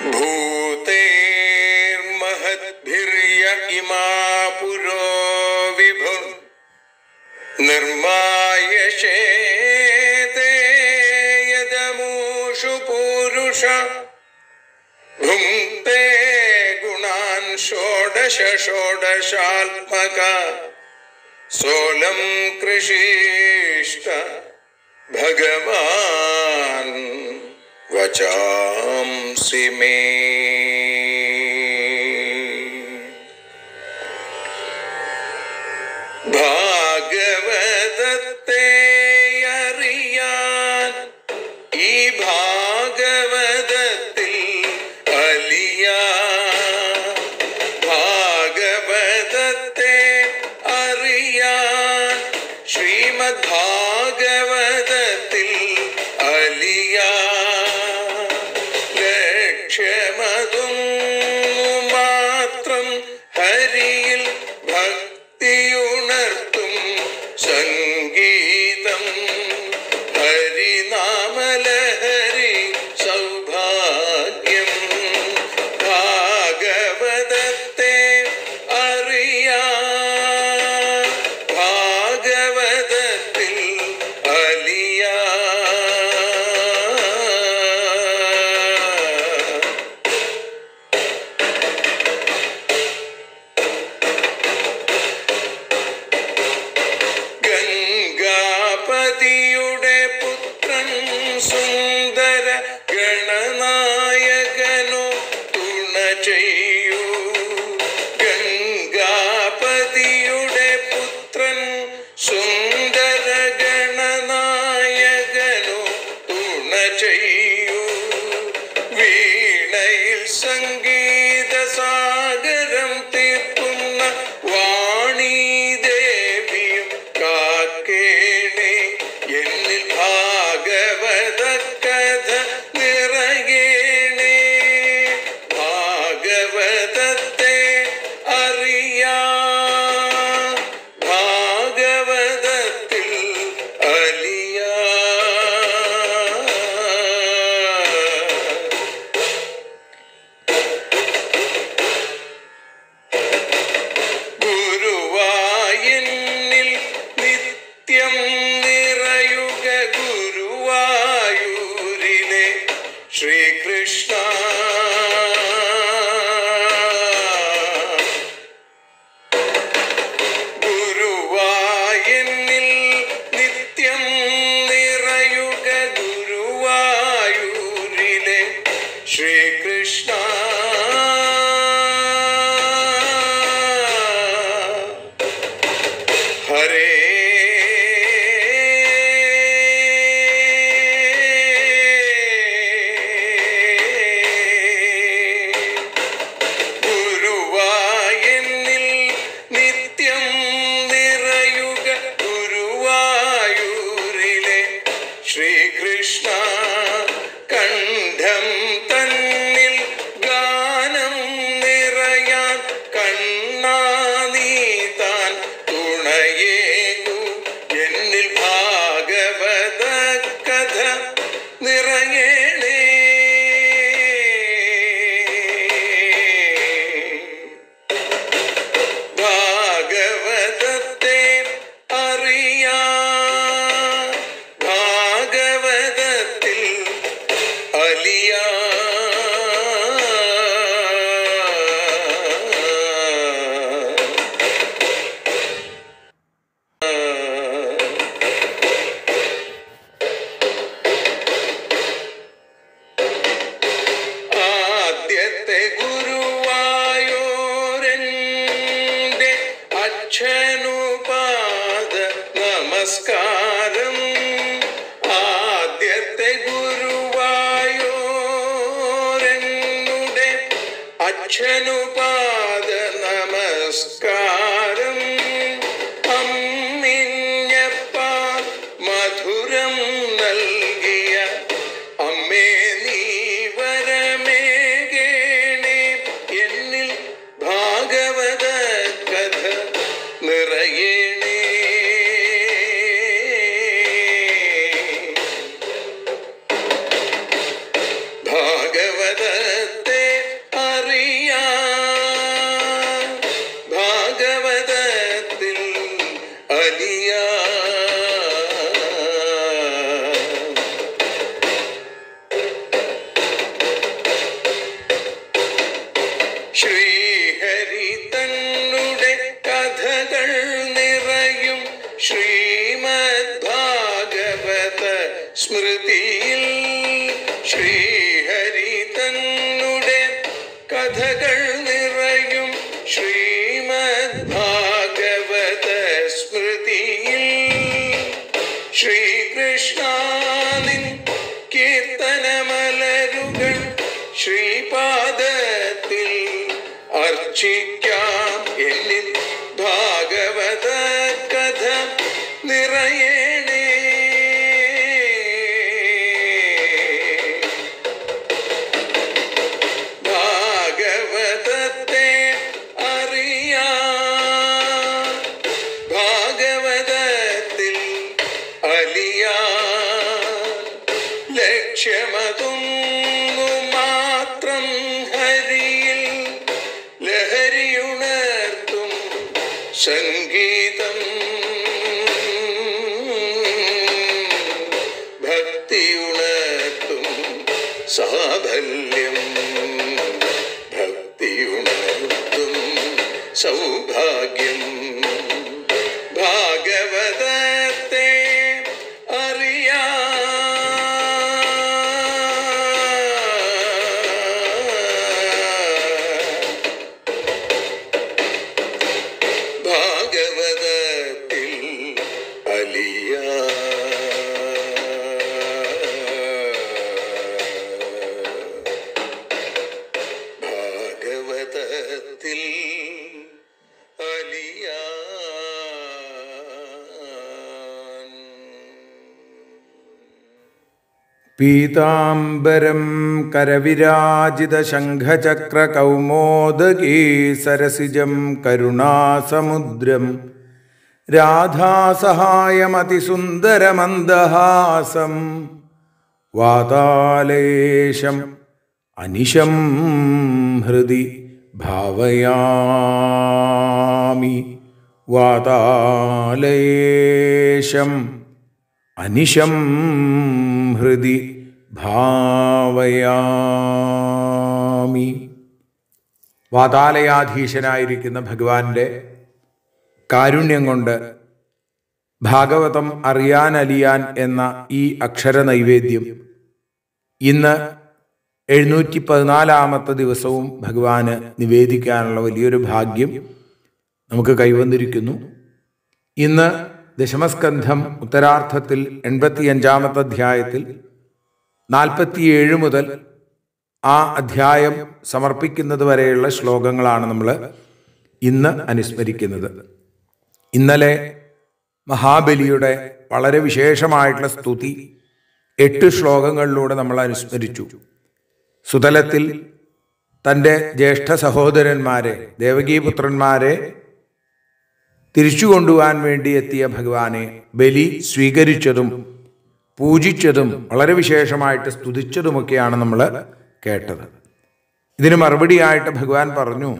ഭൂതേർമഹദ്ഭിര്യ ഇമാ പുരോ വിഭു നിർമായശേതേ യദമൂഷു പൂരുഷ ഭുങ്ക്തേ ഗുണാൻ ഷോഡശ ഷോഡശാത്മക സോലം കൃഷിഷ്ട ഭഗവാൻ വചാംസി മേ ഭാഗവതത്തെ അറിയാൻ ഈ ഭാഗവതത്തിൽ അലിയാൻ ഭാഗവതത്തെ അറിയാൻ ശ്രീമദ് ഭാഗവതത്തിൽ അലിയാൻ ലക്ഷ്യമതും മാത്രം ഹരിയിൽ ഭക്തിയുണർത്തും സംഗീതം ഹരിനാമലഹരി സൗഭാഗ്യം ഭാഗവതത്തെ അറിയാ ഭാഗവതത്തിൽ അലിയാ ഗംഗാപതിയുടെ പുത്രൻ സുന്ദര ഗണനായകനോ തുണ ചെയ്യൂ ഗംഗാപതിയുടെ പുത്രൻ സുന്ദര ഗണനായകനോ തുണ ചെയ്യൂ വീണയിൽ സംഗീത സാഗരം തീർക്കുന്ന വാണി ദേവിയും കാക്കേണേ എന്നിൽ ഭാഗവത കഥ നിറയേണേ ഭാഗവതത്തെ അറിയാ ഭാഗവതത്തിൽ അലിയാ ഗുരുവായൂരിൽ നിത്യം നിറയുക ഗുരുവായൂരിലെ ശ്രീകൃഷ്ണ ഗുരുവായൂരിൽ നിത്യം നിറയുക ഗുരുവായൂരിലെ ശ്രീകൃഷ്ണ ഹരേ ഗുരുവായൂരിൽ നിത്യം നിറയുക ഗുരുവായൂരിലെ ശ്രീകൃഷ്ണ കണ്ഠം തന്നിൽ ഗാനം നിറയാൻ കണ്ണാ നീ താൻ തുണയേകു എന്നിൽ ഭാഗവത കഥ നിറയണേ ഭാഗവതത്തെ അറിയാ ഭാഗവതത്തിൽ അലിയാ ആദ്യത്തെ ഗുരുവായൂരൻ്റെ അച്ഛനുപാദ നമസ്കാരം ആദ്യത്തെ ഗുരുവായൂരനുടെ അച്ഛനുപാദ നമസ്കാരം അമ്മിഞ്ഞപ്പ മധുരം നൽകിയ അമ്മേ നീ വരമേകേണേ എന്നിൽ ഭാഗവത കഥ നിറയേണേ ഭാഗവതത്തെ ശ്രീമദ് ഭാഗവത സ്മൃതിയിൽ ശ്രീഹരി തന്നുടെ കഥകൾ നിറയും ശ്രീമദ് ഭാഗവത സ്മൃതിയിൽ ശ്രീകൃഷ്ണാനിൻ കീർത്തനമലരുകൾ ശ്രീപാദത്തിൽ അർച്ചിക്കാം എന്നിൽ ഭാഗവത കഥ നിറയണേ ഭാഗവതത്തെ അറിയാ ഭാഗവതത്തിൽ അലിയാ ലക്ഷ്യമതൊന്നു മാത്രം ഹരിയിൽ ലഹരിയുണർത്തും സംഗീതം ഭക്തിയുണർത്തും സാഫല്യം ഭക്തിയുണർത്തും സൗഭാഗ്യം ഭാഗവതത്തെ അറിയാ ഭാഗവതത്തിൽ അലിയ ഭാഗവതത്തിൽ അലിയാൻ പീതാംബരം കരവിരാജിതശംഖചക്രകൗമോദകീ സരസിജം കരുണാസമുദ്രം രാധാസഹായമതിസുന്ദരമന്ദഹാസം വാതാലേശം അനിശം ഹൃദി ഭാവയാമി വാതാലേശം അനിശം ഹൃദി ഭാവയാമി വാതാലയാധീശനായിരിക്കുന്ന ഭഗവാന്റെ കാരുണ്യം കൊണ്ട് ഭാഗവതം അറിയാൻ അലിയാൻ എന്ന ഈ അക്ഷര നൈവേദ്യം ഇന്ന് എഴുന്നൂറ്റി പതിനാലാമത്തെ ദിവസവും ഭഗവാന് നിവേദിക്കാനുള്ള വലിയൊരു ഭാഗ്യം നമുക്ക് കൈവന്നിരിക്കുന്നു ഇന്ന് ദശമസ്കന്ധം ഉത്തരാർത്ഥത്തിൽ എൺപത്തിയഞ്ചാമത്തെ അധ്യായത്തിൽ നാൽപ്പത്തിയേഴ് മുതൽ ആ അധ്യായം സമർപ്പിക്കുന്നത് വരെയുള്ള ശ്ലോകങ്ങളാണ് നമ്മൾ ഇന്ന് അനുസ്മരിക്കുന്നത് ഇന്നലെ മഹാബലിയുടെ വളരെ വിശേഷമായിട്ടുള്ള സ്തുതി എട്ട് ശ്ലോകങ്ങളിലൂടെ നമ്മൾ അനുസ്മരിച്ചു സുതലത്തിൽ തൻ്റെ ജ്യേഷ്ഠ സഹോദരന്മാരെ ദേവകീപുത്രന്മാരെ തിരിച്ചു കൊണ്ടുപോകാൻ വേണ്ടി എത്തിയ ഭഗവാനെ ബലി സ്വീകരിച്ചതും പൂജിച്ചതും വളരെ വിശേഷമായിട്ട് സ്തുതിച്ചതുമൊക്കെയാണ് നമ്മൾ കേട്ടത് ഇതിന് മറുപടിയായിട്ട് ഭഗവാൻ പറഞ്ഞു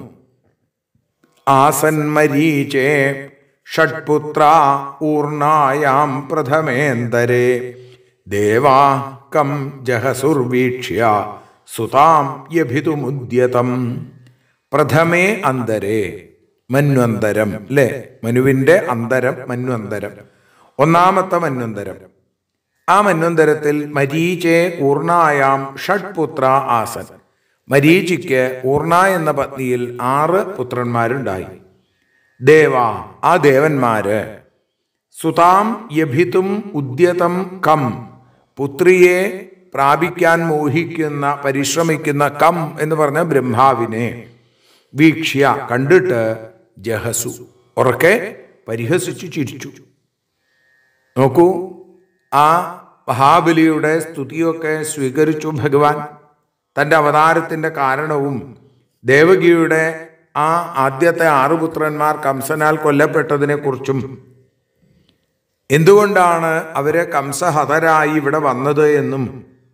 ആസന്മരീചേ ഷഡ്പുത്ര ഊർണായാം പ്രഥമേന്തരേ ദേവാ കം ജഹസുർവീക്ഷ്യ സുതാം യഭിതുമുദ്യതം പ്രഥമേ അന്തരേ മന്വന്തരം അല്ലേ മനുവിന്റെ അന്തരം മന്വന്തരം ഒന്നാമത്തെ മന്വന്തരം ആ മന്വന്തരത്തിൽ മരീചേ ഊർണായാം ഷഡ്പുത്ര ആസൻ മരീചിക്ക് ഊർണ എന്ന പത്നിയിൽ ആറ് പുത്രന്മാരുണ്ടായി ദേവ ആ ദേവന്മാര് സുതാം യഭിതും ഉദ്യതം കം പുത്രിയെ പ്രാപിക്കാൻ മോഹിക്കുന്ന പരിശ്രമിക്കുന്ന കം എന്ന് പറഞ്ഞ ബ്രഹ്മാവിനെ വീക്ഷ്യ കണ്ടിട്ട് ജഹസു ഉറക്കെ പരിഹസിച്ചു ചിരിച്ചു നോക്കൂ ആ മഹാബലിയുടെ സ്തുതിയൊക്കെ സ്വീകരിച്ചു ഭഗവാൻ തൻ്റെ അവതാരത്തിൻ്റെ കാരണവും ദേവകിയുടെ ആ ആദ്യത്തെ ആറു പുത്രന്മാർ കംസനാൽ കൊല്ലപ്പെട്ടതിനെ കുറിച്ചും എന്തുകൊണ്ടാണ് അവര് കംസഹതരായി ഇവിടെ വന്നത് എന്നും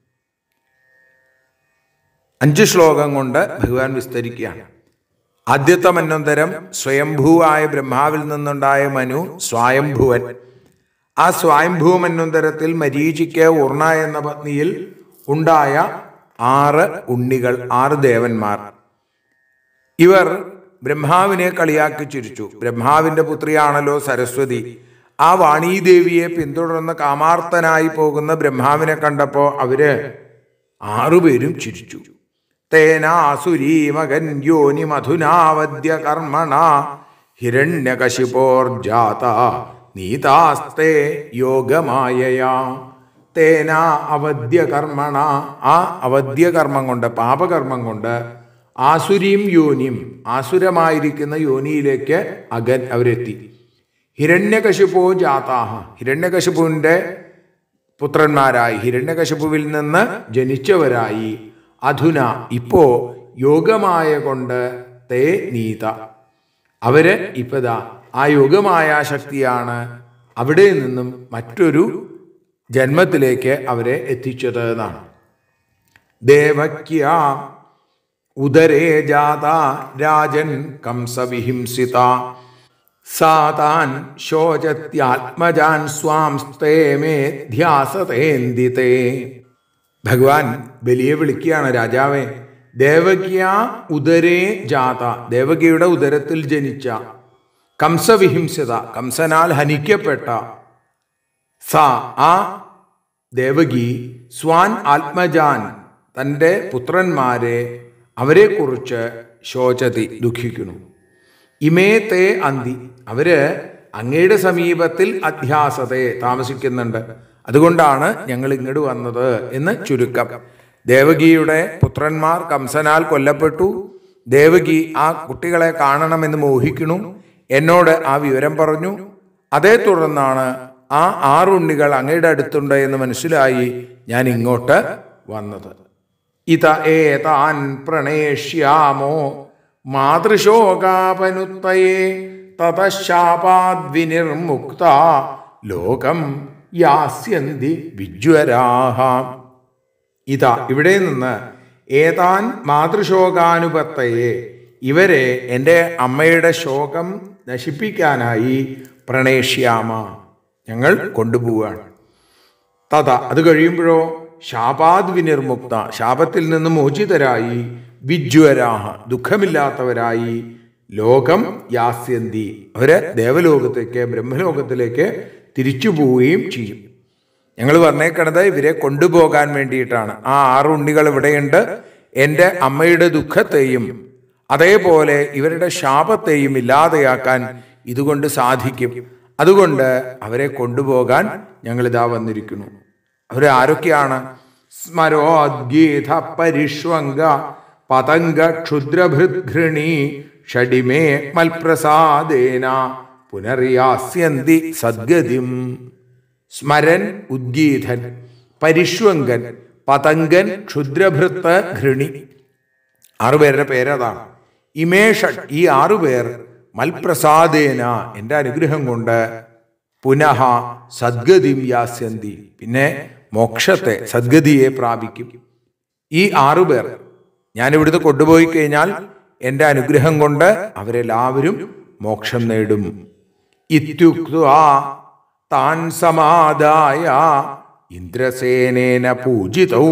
അഞ്ച് ശ്ലോകം കൊണ്ട് ഭഗവാൻ വിസ്തരിക്കുകയാണ് ആദ്യത്തെ മന്വന്തരം സ്വയംഭൂവായ ബ്രഹ്മാവിൽ നിന്നുണ്ടായ മനു സ്വായംഭുവൻ ആ സ്വായംഭൂ മന്വന്തരത്തിൽ മരീചിക്ക് ഉർണ എന്ന പത്നിയിൽ ഉണ്ടായ ആറ് ഉണ്ണികൾ ആറ് ദേവന്മാർ ഇവർ ബ്രഹ്മാവിനെ കളിയാക്കി ചിരിച്ചു ബ്രഹ്മാവിന്റെ പുത്രിയാണല്ലോ സരസ്വതി ആ വാണീദേവിയെ പിന്തുടർന്ന് കാമാർത്തനായി പോകുന്ന ബ്രഹ്മാവിനെ കണ്ടപ്പോൾ അവര് ആറുപേരും ചിരിച്ചു തേനാസുരീ മകൻ യോനി മധുനാവദ്യ കർമ്മണ ഹിരണ്യകശിപോർജാത നീതാസ്തേ യോഗമായയാ തേന അവദ്യ കർമ്മണ ആ അവദ്യ കർമ്മം കൊണ്ട് പാപകർമ്മം കൊണ്ട് ആസുരീം യോനിയും ആസുരമായിരിക്കുന്ന യോനിയിലേക്ക് അകൻ അവരെത്തി ഹിരണ്യകശിപോ ജാതാഹ ഹിരണ്യകശിപുവിൻ്റെ പുത്രന്മാരായി ഹിരണ്യകശിപുവിൽ നിന്ന് ജനിച്ചവരായി അധുന ഇപ്പോ യോഗമായ കൊണ്ട് തേ നീത അവര് ഇപ്പതാ ആ യോഗമായ ശക്തിയാണ് അവിടെ നിന്നും മറ്റൊരു ജന്മത്തിലേക്ക് അവരെ എത്തിച്ചത് എന്നാണ് ദേവക്യ ഉദരേ ജാത രാജൻ കംസവിഹിംസിത സാതാൻ ശോചത്യാത്മജാൻ സ്വാംസ്തേ മേ ധ്യാസതേന്ദിതേ ഭഗവാൻ ബലിയെ വിളിക്കുകയാണ് രാജാവേ ദേവകിയ ഉദരേ ജാത ദേവകിയുടെ ഉദരത്തിൽ ജനിച്ച കംസവിഹിംസിത കംസനാൽ ഹനിക്കപ്പെട്ട സ ആ ദേവകി സ്വാൻ ആത്മജാൻ തൻ്റെ പുത്രന്മാരെ അവരെക്കുറിച്ച് ശോചതി ദുഃഖിക്കുന്നു ഇമേ തേ അന്തി അവര് അങ്ങയുടെ സമീപത്തിൽ അധ്യാസതയെ താമസിക്കുന്നുണ്ട് അതുകൊണ്ടാണ് ഞങ്ങൾ ഇങ്ങോട്ട് വന്നത് എന്ന് ചുരുക്കം ദേവകിയുടെ പുത്രന്മാർ കംസനാൽ കൊല്ലപ്പെട്ടു ദേവകി ആ കുട്ടികളെ കാണണമെന്ന് മോഹിക്കുന്നു എന്നോട് ആ വിവരം പറഞ്ഞു അതേ തുടർന്നാണ് ആ ആറുണ്ണികൾ അങ്ങയുടെ അടുത്തുണ്ട് എന്ന് മനസ്സിലായി ഞാൻ ഇങ്ങോട്ട് വന്നത് ഇത ഏതാൻ പ്രണേഷ്യാമോ മാതൃശോകാപനുത്തയേ തതശാപാദ്വിനിർമുക്ത ലോകം യാസ്യന്തി വിജ്വരാഹ ഇതാ ഇവിടെ നിന്ന് ഏതാൻ മാതൃശോകാനുപത്തയെ ഇവരെ എൻ്റെ അമ്മയുടെ ശോകം നശിപ്പിക്കാനായി പ്രണേഷ്യാമ ഞങ്ങൾ കൊണ്ടുപോവുകയാണ് തഥ അത് കഴിയുമ്പോഴോ ശാപാത് വിനിർമുക്ത ശാപത്തിൽ നിന്ന് മോചിതരായി വിജ്വരാഹ ദുഃഖമില്ലാത്തവരായി ലോകം യാസ്യന്തി അവര് ദേവലോകത്തേക്ക് ബ്രഹ്മലോകത്തിലേക്ക് തിരിച്ചു പോവുകയും ചെയ്യും ഞങ്ങൾ പറഞ്ഞേക്കണത് ഇവരെ കൊണ്ടുപോകാൻ വേണ്ടിയിട്ടാണ് ആ ആറ് ഉണ്ണികൾ ഇവിടെയുണ്ട് എൻ്റെ അമ്മയുടെ ദുഃഖത്തെയും അതേപോലെ ഇവരുടെ ശാപത്തെയും ഇല്ലാതെയാക്കാൻ ഇതുകൊണ്ട് സാധിക്കും അതുകൊണ്ട് അവരെ കൊണ്ടുപോകാൻ ഞങ്ങൾ ഇതാ വന്നിരിക്കുന്നു അവരെ ആരൊക്കെയാണ് സ്മരോദ്ഗീത പരിഷ്വംഗ പതംഗ ക്ഷുദ്രഭൃഘൃണി ഷഡിമേ മൽപ്രസാദേന പുനർയാസ്യന്തി സദ്ഗതിം സ്മരൻ ഉദ്ഗീതൻ പരിഷ്വങ്കൻ പതങ്കൻ ക്ഷുദ്രഭൃത്ത് ഘൃണി ആറുപേരുടെ പേരതാണ് ഇമേഷ ഈ ആറുപേർ മൽപ്രസാദേന എൻ്റെ അനുഗ്രഹം കൊണ്ട് പുനഃ സദ്ഗതിം യാസ്യന്തി പിന്നെ മോക്ഷത്തെ സദ്ഗതിയെ പ്രാപിക്കും ഈ ആറുപേർ ഞാൻ ഇവിടുന്ന് കൊണ്ടുപോയി കഴിഞ്ഞാൽ എൻ്റെ അനുഗ്രഹം കൊണ്ട് അവരെല്ലാവരും മോക്ഷം നേടും ഇത്യുക്വാ താൻ സമാദായ ഇന്ദ്രസേനേന പൂജിതൗ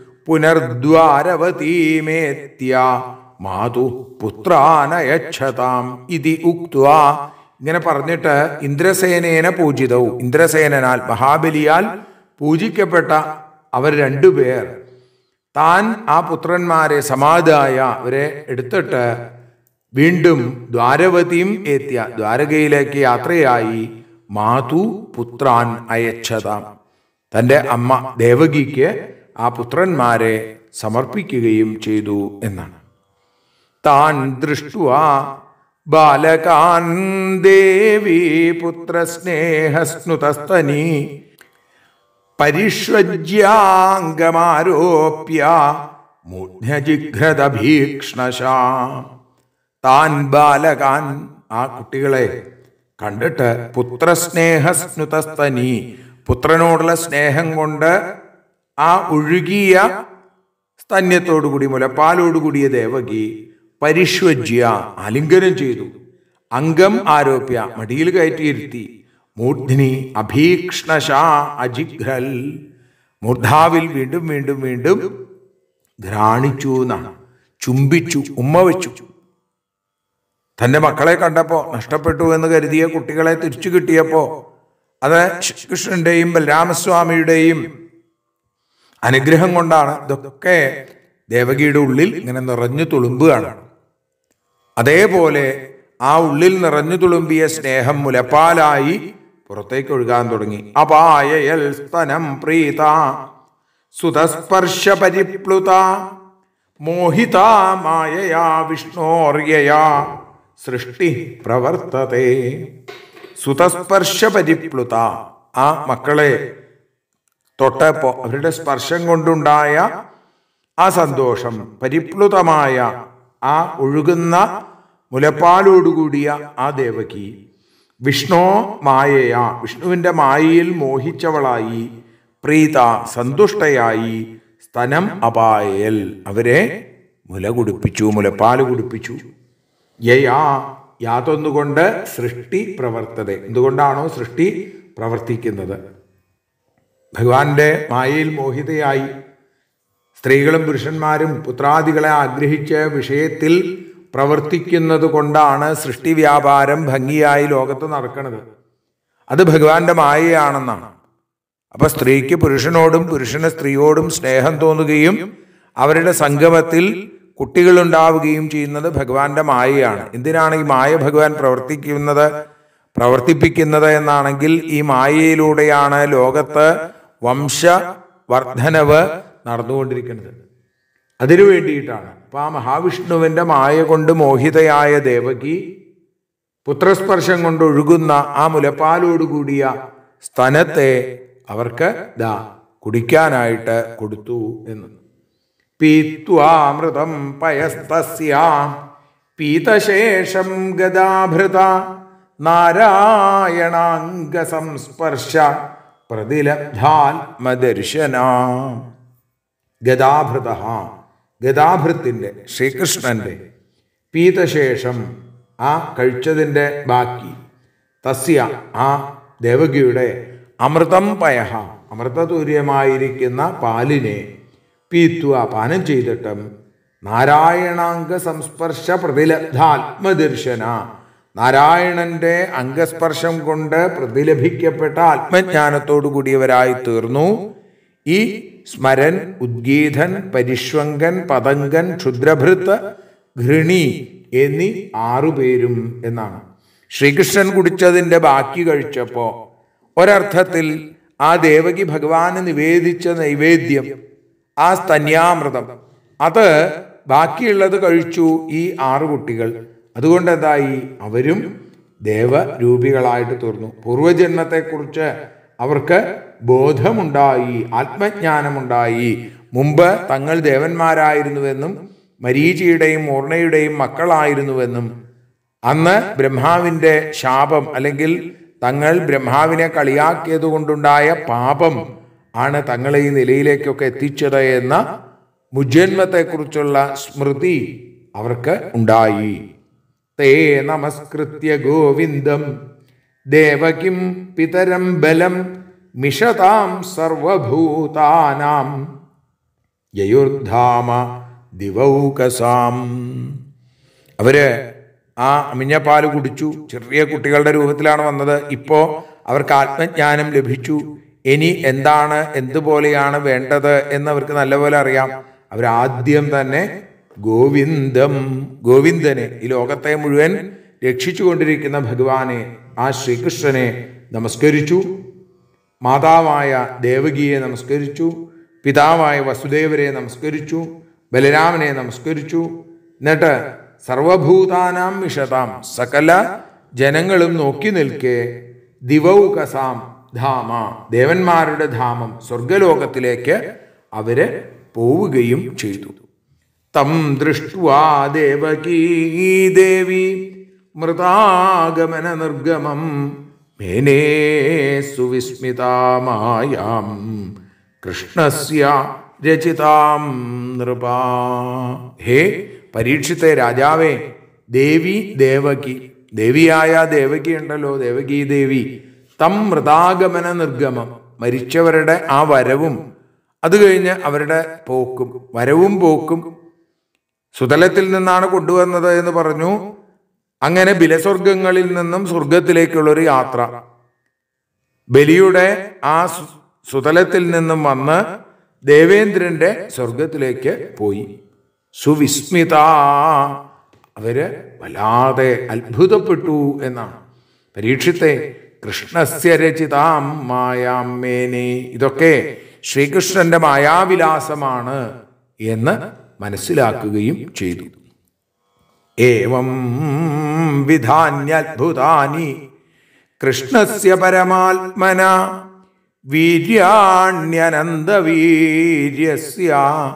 പുനർദ്വാരവതീമേത്യ മാതു പുത്രാനയക്ഷതാം ഇതി ഉക്വാ ഇങ്ങനെ പറഞ്ഞിട്ട് ഇന്ദ്രസേനേന പൂജിതവും ഇന്ദ്രസേനനാൽ മഹാബലിയാൽ പൂജിക്കപ്പെട്ട അവർ രണ്ടുപേർ താൻ ആ പുത്രന്മാരെ സമാധായ അവരെ എടുത്തിട്ട് വീണ്ടും ദ്വാരവതിയും എത്തിയ ദ്വാരകയിലേക്ക് യാത്രയായി മാതു പുത്രാൻ അയച്ചതാം തൻ്റെ അമ്മ ദേവകിക്ക് ആ പുത്രന്മാരെ സമർപ്പിക്കുകയും ചെയ്തു എന്നാണ് താൻ ദൃഷ്ടുവാ ബാലകാൻ ദേവി പുത്രസ്നേഹസ്നുതസ്തനി പരിഷ്വജ്യാംഗമാരോപ്യ മൂഢ്യജിഘ്രതഭീക്ഷ്ണശാ താൻ ബാലകാൻ ആ കുട്ടികളെ കണ്ടിട്ട് പുത്രസ്നേഹസ്നുതസ്തനി പുത്രനോടുള്ള സ്നേഹം കൊണ്ട് ആ ഒഴുകിയ സ്തന്യത്തോടുകൂടി മുലപ്പാലോടുകൂടിയ ദേവകി പരിഷ്വജ്യ ആലിംഗനം ചെയ്തു അംഗം ആരോപ്യ മടിയിൽ കയറ്റിയിരുത്തി മൂർധിനി അഭീക്ഷ്ണശാ അജിഘ്രൽ മൂർധാവിൽ വീണ്ടും വീണ്ടും വീണ്ടും ഘ്രാണിച്ചു എന്നാണ് ചുംബിച്ചു ഉമ്മ വെച്ചു തന്റെ മക്കളെ കണ്ടപ്പോ നഷ്ടപ്പെട്ടു എന്ന് കരുതിയ കുട്ടികളെ തിരിച്ചു കിട്ടിയപ്പോ അത് കൃഷ്ണന്റെയും ബലരാമസ്വാമിയുടെയും അനുഗ്രഹം കൊണ്ടാണ് ഇതൊക്കെ ദേവകിയുടെ ഉള്ളിൽ ഇങ്ങനെ നിറഞ്ഞു തുളുമ്പുകയാണ് അതേപോലെ ആ ഉള്ളിൽ നിറഞ്ഞു തുളുമ്പിയ സ്നേഹം മുലപ്പാലായി പുറത്തേക്ക് ഒഴുകാൻ തുടങ്ങി അപായയൽ സ്തനം പ്രീത സുതസ്പർശ പരിപ്ലുത മോഹിത മായയാ വിഷ്ണോർയയാ സൃഷ്ടി പ്രവർത്തതേ സുതസ്പർശ പരിപ്ലുത ആ മക്കളെ തൊട്ടപ്പോ അവരുടെ സ്പർശം കൊണ്ടുണ്ടായ ആ സന്തോഷം പരിപ്ലുതമായ ആ ഒഴുകുന്ന മുലപ്പാലോടുകൂടിയ ആ ദേവകി വിഷ്ണു മായയ വിഷ്ണുവിന്റെ മായയിൽ മോഹിച്ചവളായി പ്രീത സന്തുഷ്ടയായി സ്തനം അപായൽ അവരെ മുല കുടിപ്പിച്ചു മുലപ്പാല് കുടിപ്പിച്ചു യയാ യാതൊന്നുകൊണ്ട് സൃഷ്ടി പ്രവർത്തത എന്തുകൊണ്ടാണോ സൃഷ്ടി പ്രവർത്തിക്കുന്നത് ഭഗവാന്റെ മായയിൽ മോഹിതയായി സ്ത്രീകളും പുരുഷന്മാരും പുത്രാദികളെ ആഗ്രഹിച്ച് വിഷയത്തിൽ പ്രവർത്തിക്കുന്നത് കൊണ്ടാണ് സൃഷ്ടി വ്യാപാരം ഭംഗിയായി ലോകത്ത് നടക്കുന്നത് അത് ഭഗവാന്റെ മായയാണെന്നാണ് അപ്പൊ സ്ത്രീക്ക് പുരുഷനോടും പുരുഷന് സ്ത്രീയോടും സ്നേഹം തോന്നുകയും അവരുടെ സംഗമത്തിൽ കുട്ടികളുണ്ടാവുകയും ചെയ്യുന്നത് ഭഗവാന്റെ മായയാണ് എന്തിനാണ് ഈ മായ ഭഗവാൻ പ്രവർത്തിക്കുന്നത് പ്രവർത്തിപ്പിക്കുന്നത് എന്നാണെങ്കിൽ ഈ മായയിലൂടെയാണ് ലോകത്ത് വംശ വർധനവ് നടന്നുകൊണ്ടിരിക്കുന്നത് അതിനു വേണ്ടിയിട്ടാണ് അപ്പൊ ആ മഹാവിഷ്ണുവിന്റെ മായ കൊണ്ട് മോഹിതയായ ദേവകി പുത്രസ്പർശം കൊണ്ട് ഒഴുകുന്ന ആ മുലപ്പാലോടുകൂടിയ സ്തനത്തെ അവർക്ക് ദാ കുടിക്കാനായിട്ട് കൊടുത്തു എന്ന് പീത്വാമൃതം പയസ്തസ്യ പീതശേഷം ഗദാഭൃത നാരായണാംഗ സംസ്പർശ പ്രതിലബ്ധാത്മദർശന ഗദാഭൃത ഗദാഭൃത്തിന്റെ ശ്രീകൃഷ്ണന്റെ പീതശേഷം ആ കഴിച്ചതിൻ്റെ ബാക്കി തസ്യ ആ ദേവകിയുടെ അമൃതം പയഹ അമൃതതുര്യമായിരിക്കുന്ന പാലിനെ പീത്വ പാനം ചെയ്തിട്ടും നാരായണാംഗ സംസ്പർശ പ്രതിലബ്ധാത്മദർശന നാരായണന്റെ അംഗസ്പർശം കൊണ്ട് പ്രതിലഭിക്കപ്പെട്ട ആത്മജ്ഞാനത്തോടു കൂടിയവരായി തീർന്നു ഈ സ്മരൻ ഉദ്ഗീതൻ പരിഷ്വങ്കൻ പതങ്കൻ ക്ഷുദ്രഭൃത്ത് ഘൃണി എന്നീ ആറുപേരും എന്നാണ് ശ്രീകൃഷ്ണൻ കുടിച്ചതിൻ്റെ ബാക്കി കഴിച്ചപ്പോ ഒരർത്ഥത്തിൽ ആ ദേവകി ഭഗവാന് നിവേദിച്ച നൈവേദ്യം ആ സ്തന്യാമൃതം അത് ബാക്കിയുള്ളത് കഴിച്ചു ഈ ആറു കുട്ടികൾ അതുകൊണ്ട് എന്തായി അവരും ദേവരൂപികളായിട്ട് തീർന്നു പൂർവജന്മത്തെക്കുറിച്ച് അവർക്ക് ബോധമുണ്ടായി ആത്മജ്ഞാനമുണ്ടായി മുമ്പ് തങ്ങൾ ദേവന്മാരായിരുന്നുവെന്നും മരീചിയുടെയും മൂർണയുടെയും മക്കളായിരുന്നുവെന്നും അന്ന് ബ്രഹ്മാവിൻ്റെ ശാപം അല്ലെങ്കിൽ തങ്ങൾ ബ്രഹ്മാവിനെ കളിയാക്കിയത് കൊണ്ടുണ്ടായ പാപം ആണ് തങ്ങളെ ഈ നിലയിലേക്കൊക്കെ എത്തിച്ചത് എന്ന മുജ്ജന്മത്തെക്കുറിച്ചുള്ള സ്മൃതി അവർക്ക് ഉണ്ടായി തേ നമസ്കൃത്യ ഗോവിന്ദം ദേവകിം പിതരം ബലം മിഷതാം സർവഭൂതാനാം യയുർധാമ ദിവൗകസാം അവര് ആ അമിഞ്ഞപ്പാല് കുടിച്ചു ചെറിയ കുട്ടികളുടെ രൂപത്തിലാണ് വന്നത് ഇപ്പോ അവർക്ക് ആത്മജ്ഞാനം ലഭിച്ചു ഇനി എന്താണ് എന്തുപോലെയാണ് വേണ്ടത് എന്ന് അവർക്ക് നല്ലപോലെ അറിയാം അവരാദ്യം തന്നെ ഗോവിന്ദം ഗോവിന്ദനെ ഈ ലോകത്തെ മുഴുവൻ രക്ഷിച്ചു കൊണ്ടിരിക്കുന്ന ഭഗവാനെ ആ ശ്രീകൃഷ്ണനെ നമസ്കരിച്ചു മാതാവായ ദേവകിയെ നമസ്കരിച്ചു പിതാവായ വസുദേവരെ നമസ്കരിച്ചു ബലരാമനെ നമസ്കരിച്ചു എന്നിട്ട് സർവഭൂതാനാം വിഷതാം സകല ജനങ്ങളും നോക്കി നിൽക്കെ ദിവൗകസാം ധാമ ദേവന്മാരുടെ ധാമം സ്വർഗലോകത്തിലേക്ക് അവര് പോവുകയും ചെയ്തു തം ദൃഷ്ട്വാ ദേവകീ ദേവി മൃതാഗമന നിർഗമം മേനേ സുവിസ്മിതാമായാം കൃഷ്ണസ്യ രചിതാം നൃപാ ഹേ പരീക്ഷിത്തെ രാജാവേ ദേവി ദേവകി ദേവിയായ ദേവകി ഉണ്ടല്ലോ ദേവകി ദേവി തം മൃതാഗമന നിർഗമം മരിച്ചവരുടെ ആ വരവും അത് കഴിഞ്ഞ് അവരുടെ പോക്കും വരവും പോക്കും സുതലത്തിൽ നിന്നാണ് കൊണ്ടുവന്നത് എന്ന് പറഞ്ഞു അങ്ങനെ ബിലസ്വർഗങ്ങളിൽ നിന്നും സ്വർഗത്തിലേക്കുള്ളൊരു യാത്ര ബലിയുടെ ആ സു- സുതലത്തിൽ നിന്നും വന്ന് ദേവേന്ദ്രന്റെ സ്വർഗത്തിലേക്ക് പോയി സുവിസ്മിത അവര് വല്ലാതെ അത്ഭുതപ്പെട്ടു എന്നാണ് പരീക്ഷത്തെ കൃഷ്ണസ്യ രചിതാം മായാമേനെ ഇതൊക്കെ ശ്രീകൃഷ്ണന്റെ മായാവിലാസമാണ് എന്ന് മനസ്സിലാക്കുകയും ചെയ്തു ഏവം വിധാന്യത്ഭുതാനി കൃഷ്ണസ്യ പരമാത്മന വീര്യാണ്യനന്ദവീര്യസ്യ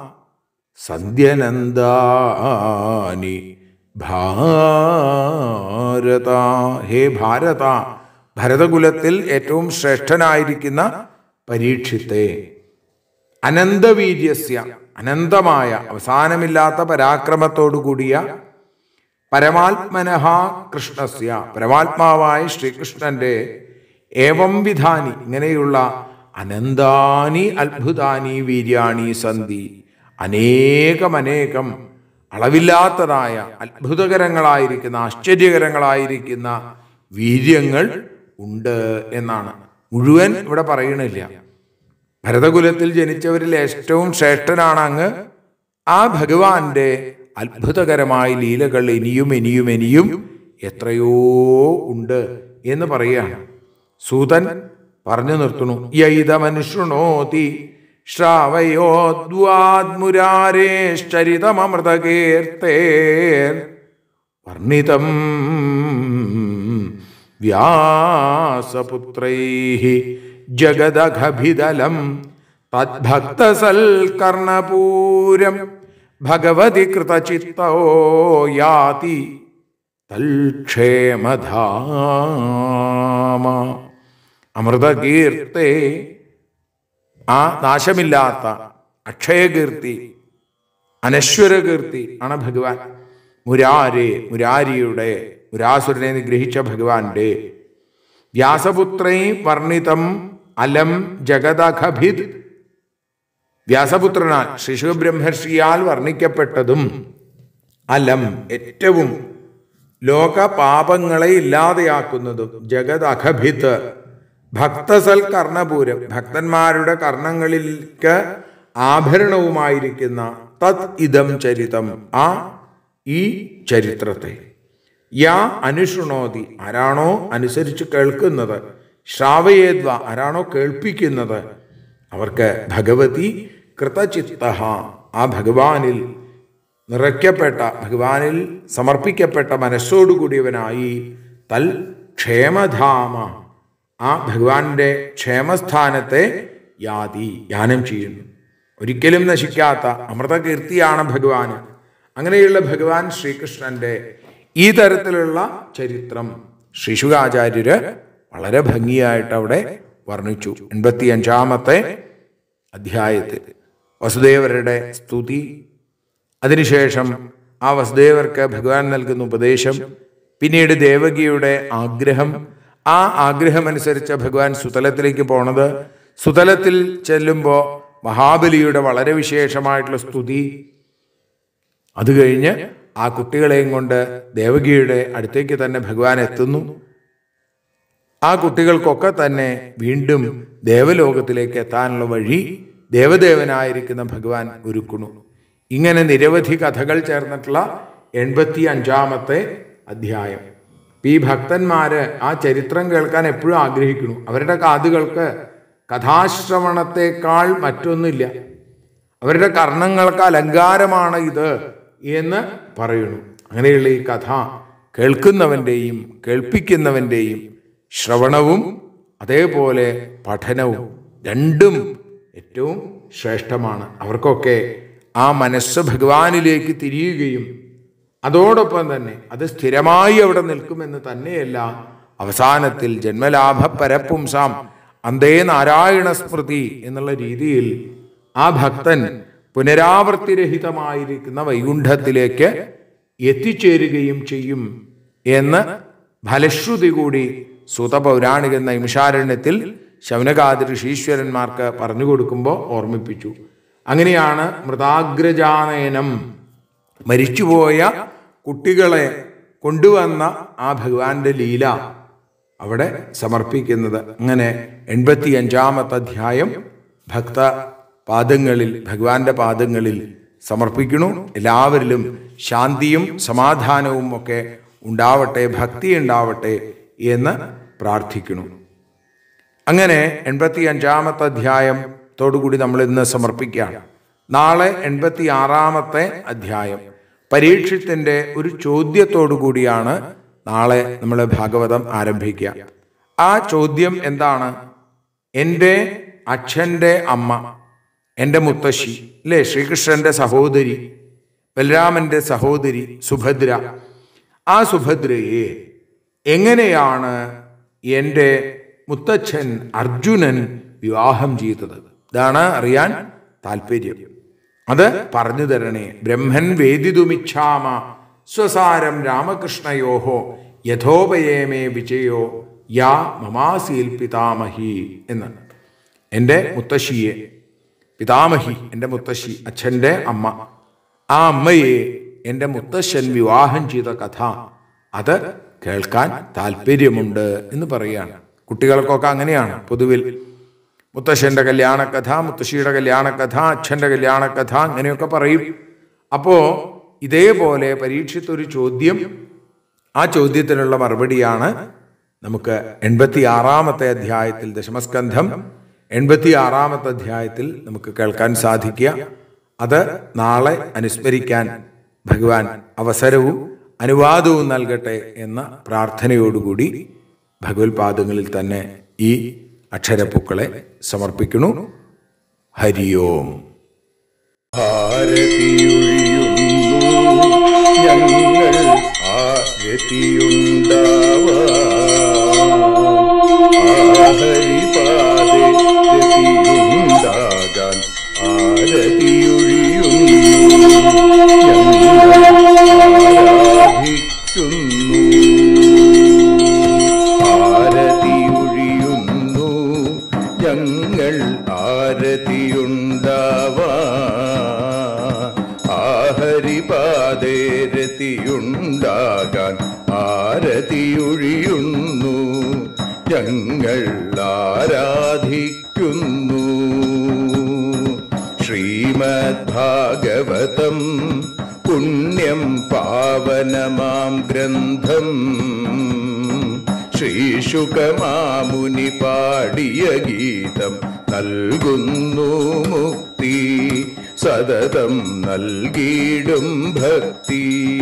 സന്ധ്യനന്ദാനി ഭാരത ഹേ ഭാരത ഭരതകുലത്തിൽ ഏറ്റവും ശ്രേഷ്ഠനായിരിക്കുന്ന പരീക്ഷിത്തെ അനന്തവീര്യസ്യ അനന്തമായ അവസാനമില്ലാത്ത പരാക്രമത്തോടു കൂടിയ പരമാത്മനഹ കൃഷ്ണസ്യ പരമാത്മാവായ ശ്രീകൃഷ്ണന്റെ ഏവം വിധാനി ഇങ്ങനെയുള്ള അനന്താനി അത്ഭുതാനി വീര്യാണി സന്ധി അനേകമനേകം അളവില്ലാത്തതായ അത്ഭുതകരങ്ങളായിരിക്കുന്ന ആശ്ചര്യകരങ്ങളായിരിക്കുന്ന വീര്യങ്ങൾ ഉണ്ട് എന്നാണ് മുഴുവൻ ഇവിടെ പറയണില്ല ഭരതകുലത്തിൽ ജനിച്ചവരിൽ ഏറ്റവും ശ്രേഷ്ഠനാണ് അങ്ങ് ആ ഭഗവാന്റെ അത്ഭുതകരമായ ലീലകൾ ഇനിയും ഇനിയും ഇനിയും എത്രയോ ഉണ്ട് എന്ന് പറയുകയാണ് സൂതൻ പറഞ്ഞു നിർത്തുന്നു യൈതമനുഷൃണോതി ശ്രാവയോദ്വാദ്മുരാരേശ്ചരിതമൃതകീർത്തേർ വർണ്ണിതം വ്യാസപുത്രൈ ജഗദഖഭിതലം തദ്ഭക്തസൽക്കർണപൂരം ഭഗവതി കൃതചിത്തോ യാതി തൽക്ഷേമധാമ അമൃതകീർത്തെ ആ നാശമില്ലാത്ത അക്ഷയകീർത്തി അനശ്വരകീർത്തി ആണ് ഭഗവാൻ മുരാരെ മുരാരിയുടെ മുരാസുരനെ നിഗ്രഹിച്ച ഭഗവാന്റെ വ്യാസപുത്രൈ വർണ്ണിതം അലം ജഗദഖഭിത് വ്യാസപുത്രനാൽ ശിശുബ്രഹ്മർഷിയാൽ വർണ്ണിക്കപ്പെട്ടതും അലം ഏറ്റവും ലോക പാപങ്ങളെ ഇല്ലാതെയാക്കുന്നതും ജഗത് അഖഭിത് ഭക്തസൽ കർണപൂരം ഭക്തന്മാരുടെ കർണങ്ങളിലേക്ക് ആഭരണവുമായിരിക്കുന്ന തത് ഇതം ചരിതം ആ ഈ ചരിത്രത്തെ യാ അനുഷൃണോതി ആരാണോ അനുസരിച്ച് കേൾക്കുന്നത് ശ്രാവയേദ്വ ആരാണോ കേൾപ്പിക്കുന്നത് അവർക്ക് ഭഗവതി കൃതചിത്ത ആ ഭഗവാനിൽ നിറയ്ക്കപ്പെട്ട ഭഗവാനിൽ സമർപ്പിക്കപ്പെട്ട മനസ്സോടുകൂടിയവനായി തൽ ക്ഷേമധാമ ആ ഭഗവാന്റെ ക്ഷേമസ്ഥാനത്തെ യാതി യാനം ചെയ്യുന്നു ഒരിക്കലും നശിക്കാത്ത അമൃതകീർത്തിയാണ് ഭഗവാന് അങ്ങനെയുള്ള ഭഗവാൻ ശ്രീകൃഷ്ണന്റെ ഈ തരത്തിലുള്ള ചരിത്രം ശ്രീശുകാചാര്യര് വളരെ ഭംഗിയായിട്ട് അവിടെ വർണ്ണിച്ചു എൺപത്തി അഞ്ചാമത്തെ അധ്യായത്തിൽ വസുദേവരുടെ സ്തുതി അതിനുശേഷം ആ വസുദേവർക്ക് ഭഗവാൻ നൽകുന്ന ഉപദേശം പിന്നീട് ദേവകിയുടെ ആഗ്രഹം ആ ആഗ്രഹമനുസരിച്ച് ഭഗവാൻ സുതലത്തിലേക്ക് പോണത് സുതലത്തിൽ ചെല്ലുമ്പോൾ മഹാബലിയുടെ വളരെ വിശേഷമായിട്ടുള്ള സ്തുതി അത് കഴിഞ്ഞ് ആ കുട്ടികളെയും കൊണ്ട് ദേവകിയുടെ അടുത്തേക്ക് തന്നെ ഭഗവാൻ എത്തുന്നു ആ കുട്ടികൾക്കൊക്കെ തന്നെ വീണ്ടും ദേവലോകത്തിലേക്ക് എത്താനുള്ള വഴി ദേവദേവനായിരിക്കുന്ന ഭഗവാൻ ഒരുക്കുന്നു ഇങ്ങനെ നിരവധി കഥകൾ ചേർന്നിട്ടുള്ള എൺപത്തി അഞ്ചാമത്തെ അധ്യായം ഈ ഭക്തന്മാര് ആ ചരിത്രം കേൾക്കാൻ എപ്പോഴും ആഗ്രഹിക്കുന്നു അവരുടെ കാതുകൾക്ക് കഥാശ്രവണത്തെക്കാൾ മറ്റൊന്നില്ല അവരുടെ കർണങ്ങൾക്ക് അലങ്കാരമാണ് ഇത് എന്ന് പറയുന്നു അങ്ങനെയുള്ള ഈ കഥ കേൾക്കുന്നവൻ്റെയും കേൾപ്പിക്കുന്നവൻ്റെയും ശ്രവണവും അതേപോലെ പഠനവും രണ്ടും ഏറ്റവും ശ്രേഷ്ഠമാണ് അവർക്കൊക്കെ ആ മനസ്സ് ഭഗവാനിലേക്ക് തിരിയുകയും അതോടൊപ്പം തന്നെ അത് സ്ഥിരമായി അവിടെ നിൽക്കുമെന്ന് തന്നെയല്ല അവസാനത്തിൽ ജന്മലാഭ പരപ്പുംസാം അന്തേ നാരായണ സ്മൃതി എന്നുള്ള രീതിയിൽ ആ ഭക്തൻ പുനരാവർത്തിരഹിതമായിരിക്കുന്ന വൈകുണ്ഠത്തിലേക്ക് എത്തിച്ചേരുകയും ചെയ്യും എന്ന് ഫലശ്രുതി കൂടി സുതപൗരാണിക നൈമിഷാരണ്യത്തിൽ ശൗനകാതി ഋഷീശ്വരന്മാർക്ക് പറഞ്ഞു കൊടുക്കുമ്പോൾ ഓർമ്മിപ്പിച്ചു അങ്ങനെയാണ് മൃതാഗ്രജാനയനം മരിച്ചുപോയ കുട്ടികളെ കൊണ്ടുവന്ന ആ ഭഗവാന്റെ ലീല അവിടെ സമർപ്പിക്കുന്നത് അങ്ങനെ എൺപത്തി അഞ്ചാമത്തെ അധ്യായം ഭക്ത പാദങ്ങളിൽ ഭഗവാന്റെ പാദങ്ങളിൽ സമർപ്പിക്കണു എല്ലാവരിലും ശാന്തിയും സമാധാനവും ഒക്കെ ഉണ്ടാവട്ടെ ഭക്തി ഉണ്ടാവട്ടെ എന്ന് പ്രാർത്ഥിക്കുന്നു അങ്ങനെ എൺപത്തി അഞ്ചാമത്തെ അധ്യായത്തോടുകൂടി നമ്മൾ ഇന്ന് സമർപ്പിക്കുകയാണ് നാളെ എൺപത്തി ആറാമത്തെ അധ്യായം പരീക്ഷത്തിൻ്റെ ഒരു ചോദ്യത്തോടു കൂടിയാണ് നാളെ നമ്മൾ ഭാഗവതം ആരംഭിക്കുക ആ ചോദ്യം എന്താണ് എൻ്റെ അച്ഛൻ്റെ അമ്മ എൻ്റെ മുത്തശ്ശി അല്ലേ ശ്രീകൃഷ്ണന്റെ സഹോദരി ബലരാമന്റെ സഹോദരി സുഭദ്ര ആ സുഭദ്രയെ എങ്ങനെയാണ് എൻ്റെ മുത്തച്ഛൻ അർജുനൻ വിവാഹം ചെയ്തത് ഇതാണ് അറിയാൻ താല്പര്യം അത് പറഞ്ഞു തരണേ ബ്രഹ്മൻ വേദിതുമിച്ഛാമ സ്വസാരം രാമകൃഷ്ണയോഹോ യഥോപയേമേ വിജയോ യാ മമാസീൽ പിതാമഹി എന്ന് എൻ്റെ മുത്തശ്ശിയെ പിതാമഹി എൻ്റെ മുത്തശ്ശി അച്ഛൻ്റെ അമ്മ ആ അമ്മയെ എൻ്റെ മുത്തശ്ശൻ വിവാഹം ചെയ്ത കഥ അത് കേൾക്കാൻ താല്പര്യമുണ്ട് എന്ന് പറയുകയാണ് കുട്ടികൾക്കൊക്കെ അങ്ങനെയാണ് പൊതുവിൽ മുത്തശ്ശൻ്റെ കല്യാണക്കഥ മുത്തശ്ശിയുടെ കല്യാണക്കഥ അച്ഛൻ്റെ കല്യാണക്കഥ അങ്ങനെയൊക്കെ പറയും അപ്പോൾ ഇതേപോലെ പരീക്ഷിത്തൊരു ചോദ്യം ആ ചോദ്യത്തിനുള്ള മറുപടിയാണ് നമുക്ക് എൺപത്തി ആറാമത്തെ അധ്യായത്തിൽ ദശമസ്കന്ധം എൺപത്തി ആറാമത്തെ അധ്യായത്തിൽ നമുക്ക് കേൾക്കാൻ സാധിക്കുക അത് നാളെ അനുസ്മരിക്കാൻ ഭഗവാൻ അവസരവും അനുവാദവും നൽകട്ടെ എന്ന പ്രാർത്ഥനയോടുകൂടി ഭഗവത്പാദങ്ങളിൽ തന്നെ ഈ അക്ഷരപ്പൂക്കളെ സമർപ്പിക്കുന്നു ഹരിയോം ഭാരതിയൊഴിയുന്നു ഞങ്ങൾ ആരതിയുണ്ടാവാൻ ആരതിയൊഴിയുണ്ടാകാൻ ആരതിയൊഴിയുന്നു ഞങ്ങൾ ആരതിയുണ്ടാവാ ആഹരിപാതേരതിയുണ്ടാകാൻ ആരതിയൊഴിയുന്നു ഞങ്ങൾ ആരാധിക്കുന്നു ശ്രീമദ്ഭാഗവതം പുണ്യം പാവനമാം ഗ്രന്ഥം ശ്രീശുകമാമുനി പാടിയ ഗീതം നൽകുന്നു മുക്തി സതതം നൽകിയിടും ഭക്തി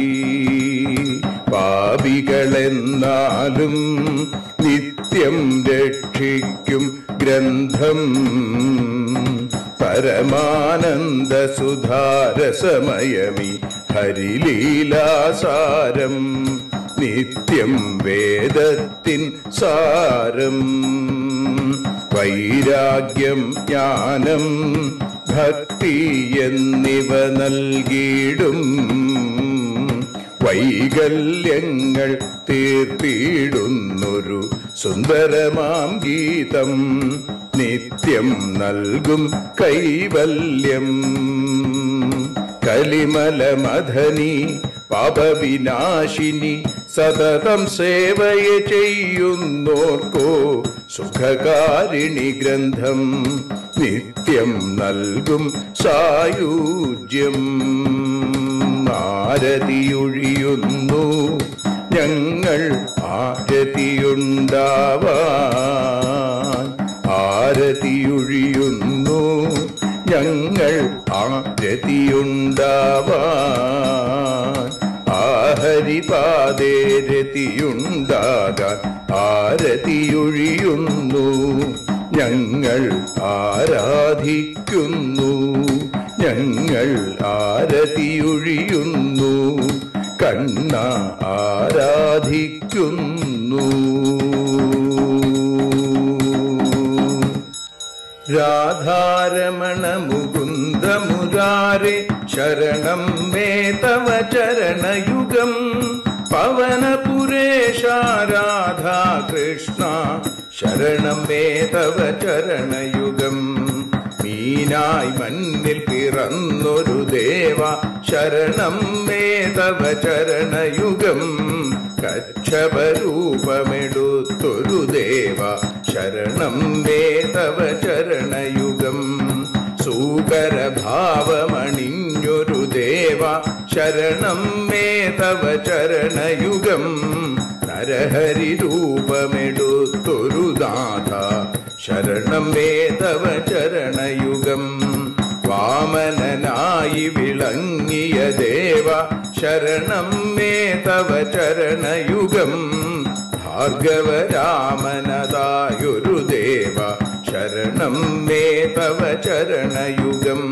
പാപികളെന്നാലും നിത്യം രക്ഷിക്കും ഗ്രന്ഥം പരമാനന്ദ സുധാരസമയമി ഹരിലീലാസാരം നിത്യം വേദത്തിൻ സാരം വൈരാഗ്യം ജ്ഞാനം ഭക്തി എന്നിവ നൽകിയിടും വൈകല്യങ്ങൾ തീർത്തിയിടുന്നൊരു സുന്ദരമാം ഗീതം നിത്യം നൽകും കൈവല്യം കലിമലമധനി പാപവിനാശിനി സതതം സേവയ ചെയ്യുന്നോർക്കോ സുഖകാരിണി ഗ്രന്ഥം നിത്യം നൽകും സായുജ്യം ആരതിയൊഴിയുന്നു ഞങ്ങൾ ആരതിയുണ്ടാവാൻ ആരതിയൊഴിയുന്നു ഞങ്ങൾ ആരതിയുണ്ടാവാൻ ആഹരിപാതേരതിയുണ്ടാകാൻ ആരതിയൊഴിയുന്നു ഞങ്ങൾ ആരാധിക്കുന്നു ഞങ്ങൾ ആരതിയൊഴിയുന്നു കണ്ണ ആരാധിക്കുന്നു രാധാരമണ മുകുന്ദ മുരാരെ ശരണം മേ തവ ചരണയുഗം പവനപുരേശ രാധാ കൃഷ്ണ ശരണം മേ തവ ചരണയുഗം മീനായി മണ്ണിൽ പിറന്നൊരു ദേവ ശരണം മേ തവ ചരണയുഗം കക്ഷപരൂപമെടുത്തൊരു ദേവ ശരണം മേ തവ ചരണയുഗം സൂകരഭാവമണിഞ്ഞൊരു ദേവ ശരണം മേ തവ ചരണയുഗം നരഹരി രൂപമെടുത്തൊരു നാഥ ശരണം മേ തവ ചരണയുഗം വാമനനായി വിളങ്ങിയ ദേവ ശരണം മേ തവ ചരണയുഗം ഭാർഗവരാമനതായൊരു ദേവ ശരണം മേ തവ ചരണയുഗം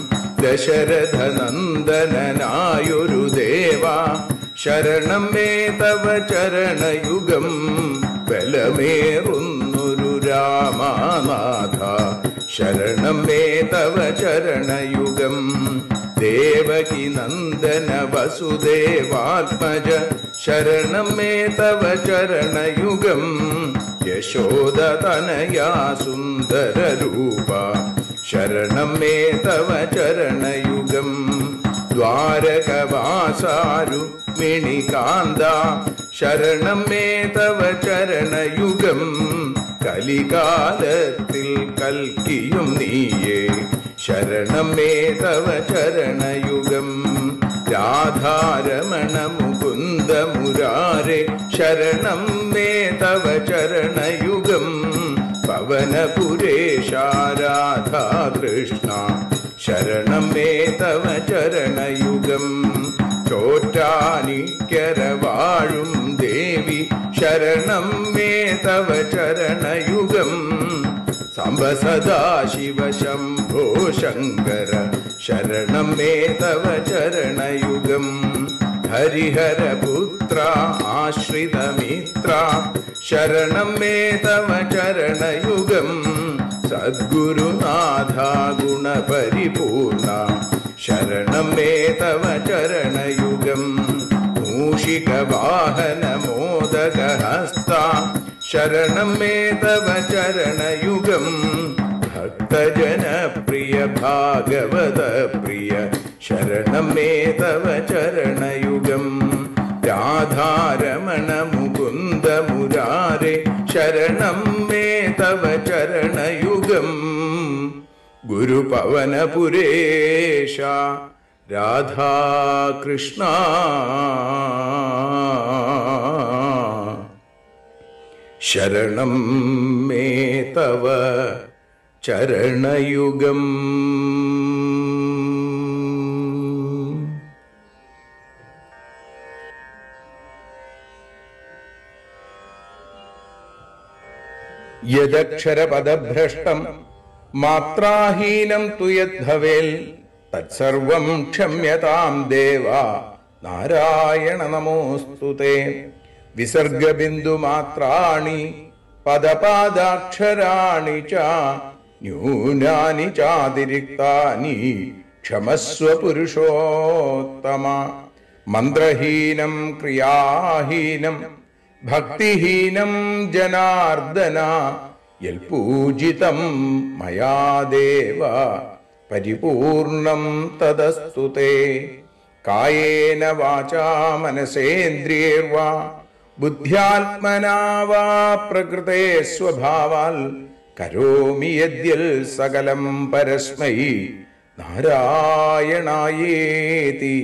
ദശരഥനന്ദനായൊരു ദേവ ശരണം മേ തവ ചരണയുഗം ബലമേറുന്നൊരു രാമനാഥ ശരണം മേ തവ ചരണയുഗം ദേവകി നന്ദന വസുദേവാത്മജ ശരണം മേ തവ ചരണയുഗം യശോദതനയാ സുന്ദര രൂപ ശരണം മേ തവ ചരണയുഗം ദ്വാരകവാസാരു മിണികാന്ത ശരണം മേ തവ ചരണയുഗം കലികാലത്തിൽ കൽക്കിയും നീയേ ശരണം മേ തവ ചരണയുഗം രാധാരമണ മുകുന്ദ മുരാരെ ശരണം മേ തവ ചരണയുഗം പവനപുരേശാരാധാ കൃഷ്ണ ശരണം മേ തവ ചരണയുഗം ചോറ്റാനിക്കര വാഴും ദേവി ശരണം മേ തവ ചരണയുഗം സാംബ സദാശിവ ശംഭോ ശങ്കര ശരണം മേ തവ ചരണയുഗം ഹരിഹരപുത്ര ആശ്രിതമിത്ര ശരണം മേ തവ ചരണയുഗം സദ്ഗുരുനാഥ ഗുണപരിപൂർണ ശരണം മേ തവ ചരണയുഗം മൂഷിക വാഹന മോദകഹസ്ത ശരണം മേ തവ ചരണയുഗം ഭക്തജനപ്രിയ ഭാഗവത പ്രിയ ശരണം മേ തവ ചരണയുഗം രാധാരമണ മുകുന്ദ മുരാരെ ശരണം മേ തവ ചരണയുഗം ഗുരുപവനപുരേശ രാധാകൃഷ്ണ ശരണം മേ തവ ചരണയുഗം യദക്ഷരപദഭ്രഷ്ടം മാത്രാഹീനം തു യദ്ഭവേൽ തത്സർവം ക്ഷമ്യതാം ദേവ നാരായണ നമോസ്തു തേ വിസർഗബിന്ദുമാത്രാണി പദപാദാക്ഷരാണി ച ന്യൂനാനി ചാതിരിക്താനി ക്ഷമസ്വ പുരുഷോത്തമ മന്ത്രഹീനം ക്രിയാഹീനം ഭക്തിഹീനം ജനാർദ്ദന യൽപൂജിതം മയാ ദേവ പരിപൂർണം തദസ്തു തേ കായേന വാചാ മനസേന്ദ്രിയേർവാ ബുദ്ധ്യാത്മനാ വാ പ്രകൃതേ സ്വഭാവാൽ കരോമി യദ്യൽ സകലം പരസ്മൈ നാരായണായേതി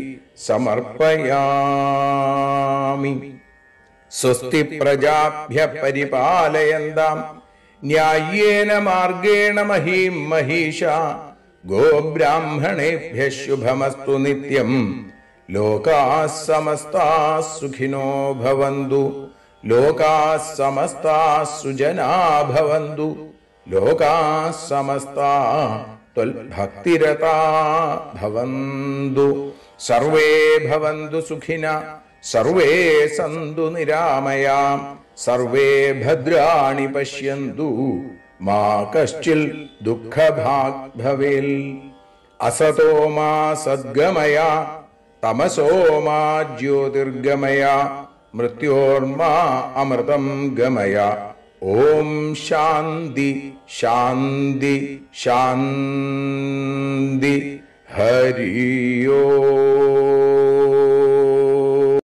സമർപ്പയാമി സ്വസ്തി പ്രജാഭ്യ പരിപാലയന്താം ന്യായേന മാർഗേണ മഹീം മഹീഷ ഗോബ്രാഹ്മണേഭ്യ ശുഭമസ്തു നിത്യം ലോകാ സമസ്താ സുഖിനോ ഭവന്തു ലോകാ സമസ്താ സുജനാ ഭവന്തു ലോകാ സമസ്താ ത്വൽഭക്തിരതാ ഭവന്തു സർവേ ഭവന്തു സുഖിന സർവേ സന്തു നിരാമയാ സർവേ ഭദ്രാണി പശ്യന്തു മാ കശ്ചിൽ ദുഃഖഭാഗ് ഭവേൽ അസതോ മാ സദ്ഗമയ തമസോ മാ ജ്യോതിർഗമയ മൃത്യോർമാ അമൃതം ഗമയ ഓം ശാന്തി ശാന്തി ശാന്തി ഹരിയോ